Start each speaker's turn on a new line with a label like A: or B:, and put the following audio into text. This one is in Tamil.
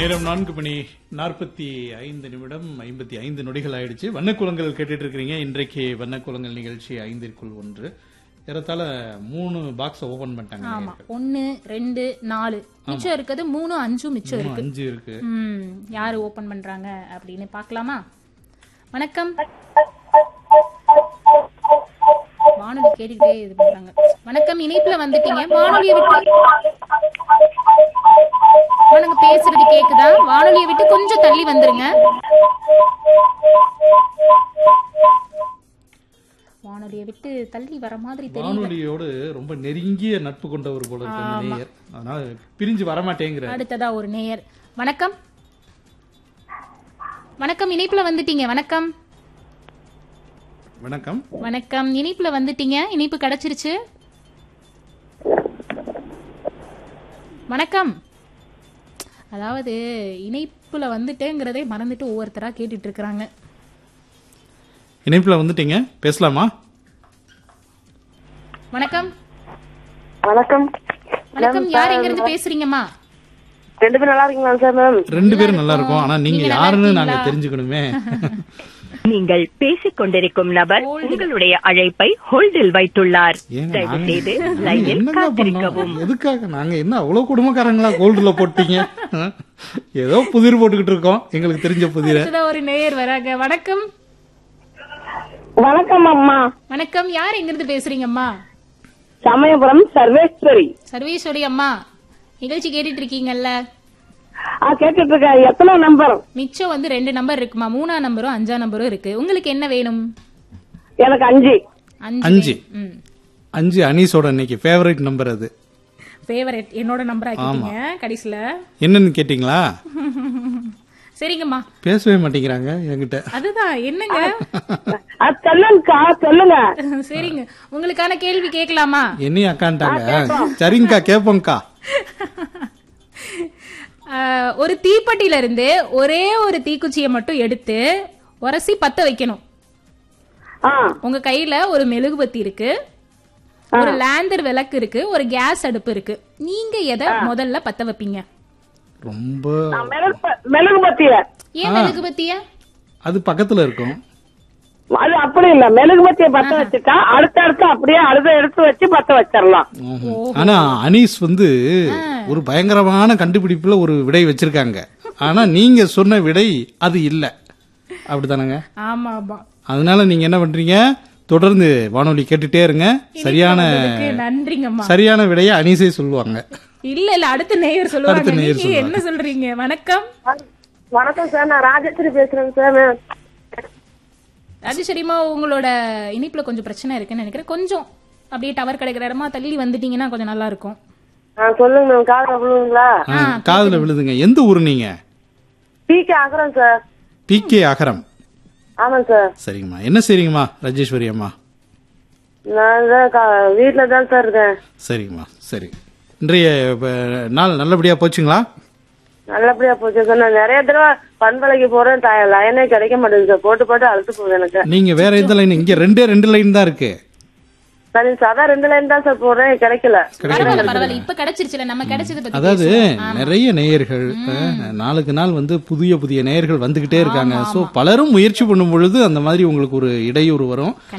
A: நேரம் நான்கு மணி நாற்பத்தி ஐந்து நிமிடம் ஐம்பத்தி ஐந்து நொடிகள் ஆயிடுச்சு வண்ணக்குளங்கள் கேட்டுட்டு இருக்கிறீங்க இன்றைக்கு வண்ணக்குளங்கள் நிகழ்ச்சி ஐந்திற்குள் ஒன்று ஏறத்தாழ மூணு பாக்ஸ் ஓபன் பண்ணிட்டாங்க
B: ஆமா ஒன்னு ரெண்டு நாலு மிச்சம் இருக்குது மூணு அஞ்சும் மிச்சம்
A: இன்னும்
B: இருக்கு
A: அஞ்சு இருக்கு
B: ம் யாரு ஓபன் பண்றாங்க அப்படின்னு பார்க்கலாமா வணக்கம் வானொலி கேட்டுக்கிட்டே இது பண்றாங்க வணக்கம் இணைப்புல வந்துட்டீங்க வானொலியை விட்டு உனக்கு பேசுறது கேக்குதா வானொலியை விட்டு கொஞ்சம் தள்ளி வந்துருங்க வானொலியை விட்டு தள்ளி வர மாதிரி தெரியும்
A: வானொலியோடு ரொம்ப நெருங்கிய நட்பு கொண்டவர் போல இருக்கு அந்த நேயர் அதனால பிரிஞ்சு வரமாட்டேங்கிற
B: அடுத்ததா ஒரு நேயர் வணக்கம் வணக்கம் இணைப்புல வந்துட்டீங்க வணக்கம்
A: வணக்கம்
B: வணக்கம் இணைப்புல வந்துட்டீங்க இணைப்பு கிடைச்சிருச்சு வணக்கம் அதாவது இணைப்புல வந்துட்டேங்கிறதே மறந்துட்டு ஒவ்வொருத்தரா கேட்டுட்டு இருக்கிறாங்க
A: இணைப்புல வந்துட்டீங்க பேசலாமா
B: வணக்கம்
C: வணக்கம்
B: வணக்கம் யார் எங்க இருந்து பேசுறீங்கம்மா
C: ரெண்டு பேரும் நல்லா இருக்கீங்களா சார் மேம்
A: ரெண்டு பேரும் நல்லா இருக்கும் ஆனா நீங்க
B: நீங்க நல்லா
A: யாருன்னு நாங்க
B: இருக்கீங்களா?
A: தெரிஞ்சுக்கணுமே
D: நீங்கள் பேசிக் கொண்டிருக்கும் நபர் உங்களுடைய அழைப்பை ஹோல்டில் வைத்துள்ளார்
A: ஏங்க,
D: தயவு
A: நாங்க-
D: செய்து
A: நாங்க
D: லைனில்
A: என்னங்க
D: காத்திருக்கவும்
A: பண்ணோம்? எதுக்காக நாங்க என்ன அவ்வளவு குடும்பக்காரங்களா கோல்டுல போட்டீங்க ஆ? ஏதோ புதிர் போட்டுக்கிட்டு இருக்கோம் எங்களுக்கு தெரிஞ்ச புதிர
B: அடுத்ததா ஒரு நேயர் வராங்க வணக்கம்
C: வணக்கம் அம்மா
B: வணக்கம் யார் எங்க இருந்து பேசுறீங்கம்மா
C: சமயபுரம் சர்வேஸ்வரி
B: சர்வேஸ்வரி அம்மா நிகழ்ச்சி கேட்டுட்டு இருக்கீங்கல்ல
C: ஆ கேட்டுட்டு இருக்கேன் எத்தனை நம்பர்
B: மிச்சம் வந்து ரெண்டு நம்பர் இருக்குமா மூணா நம்பரும் அஞ்சா நம்பரும் இருக்கு உங்களுக்கு என்ன வேணும்
C: எனக்கு அஞ்சு
A: அஞ்சு.
B: வேணும். ம்
A: அஞ்சு அனீஸோட இன்னைக்கு ஃபேவரட் நம்பர் அது
B: ஃபேவரட் என்னோட நம்பர் ஆக்கிட்டீங்க கடைசில
A: என்னன்னு கேட்டீங்களா
B: சரிங்கம்மா
A: பேசவே மாட்டேங்கிறாங்க என்கிட்ட
B: அதுதான் என்னங்க
C: அது சொல்லுங்கக்கா சொல்லுங்க
B: சரிங்க உங்களுக்கான கேள்வி கேட்கலாமா
A: என்னையும் அக்கான்ட்டாங்க சரிங்கக்கா கேப்போங்கக்கா
B: ஆஹ், ஒரு தீப்பெட்டியில இருந்து ஒரே ஒரு தீக்குச்சியை மட்டும் எடுத்து உரசி பத்த வைக்கணும்
C: ஆ
B: உங்க கையில ஒரு மெழுகுபத்தி இருக்கு ஒரு லேந்தர் விளக்கு இருக்கு ஒரு கேஸ் அடுப்பு இருக்கு நீங்க எதை முதல்ல பத்த வைப்பீங்க
A: ரொம்ப
C: நான் மெழுகு ப- மெழுகு பத்திய
B: ஏன் மெழுகுபத்திய
A: அது பக்கத்துல இருக்கும்
C: அது அப்படி இல்ல மெழுகு பத்திய பத்த வச்சுட்டா அடுத்தடுத்து அப்படியே அழுத எடுத்து வச்சு பத்த வச்சிடலாம்
A: ம்ஹும். ஆனா அனீஸ் வந்து ஒரு பயங்கரமான கண்டுபிடிப்புல ஒரு விடை வச்சிருக்காங்க ஆனா நீங்க சொன்ன விடை அது இல்ல அப்படிதானங்க
B: ஆமா ஆமா
A: அதனால நீங்க என்ன பண்றீங்க தொடர்ந்து வானொலி கேட்டுட்டே இருங்க சரியான
B: அதுக்கு நன்றிங்கம்மா
A: சரியான விடையை அனீஸே சொல்லுவாங்க
B: இல்ல இல்ல அடுத்த நேயர் சொல்லுவாங்க
A: அடுத்த நேயர்
B: நீங்க என்ன சொல்றீங்க வணக்கம்
C: வணக்கம் சார் நான் ராஜேஸ்வரி பேசுறேங்க சார்
B: ராஜேஸ்வரிமா உங்களோட இனிப்புல கொஞ்சம் பிரச்சனை இருக்குன்னு நினைக்கிறேன் கொஞ்சம் அப்படியே டவர் கிடைக்கிற இடமா தள்ளி வந்துட்டீங்கன்னா கொஞ்சம் நல்லா இருக்கும்
C: ஆ சொல்லுங்க மேம் காதல விழுவுங்களா
A: ஆ, காதுல விழுதுங்க எந்த ஊர் நீங்க
C: பிகே ஆகுறோம் சார்
A: பி கே அகரம்
C: ஆமாங்க சார்
A: சரிங்கம்மா என்ன செய்றீங்கம்மா ராஜேஸ்வரி அம்மா
C: நான் தான் கா- வீட்ல தான் சார் இருக்கேன்
A: சரிங்கம்மா சரி இன்றைய இப்ப, நாள் நல்லபடியா போச்சுங்களா
C: நல்லபடியா போச்சு சார் நான் நிறைய தடவை பண்பலைக்கு போறேன் த- லைனே கிடைக்க மாட்டேங்குது சார் போட்டு போட்டு அழுத்து போகுது எனக்கு
A: நீங்க வேற எந்த லைன் இங்க ரெண்டே ரெண்டு லைன் தான் இருக்கு
C: சரி சாதா ரெண்டு லைன் தான் சார் போடுறேன் கிடைக்கல
B: பரவாயில்ல பரவாயில்ல இப்ப கிடைச்சிருச்சுல நம்ம கிடைச்சத பத்தி
A: அதாவது
B: பேசுவோம்.
A: நிறைய நேயர்கள் அஹ், நாளுக்கு நாள் வந்து புதிய புதிய நேயர்கள் வந்துகிட்டே இருக்காங்க சோ பலரும் முயற்சி பண்ணும் பொழுது அந்த மாதிரி உங்களுக்கு ஒரு இடையூறு வரும்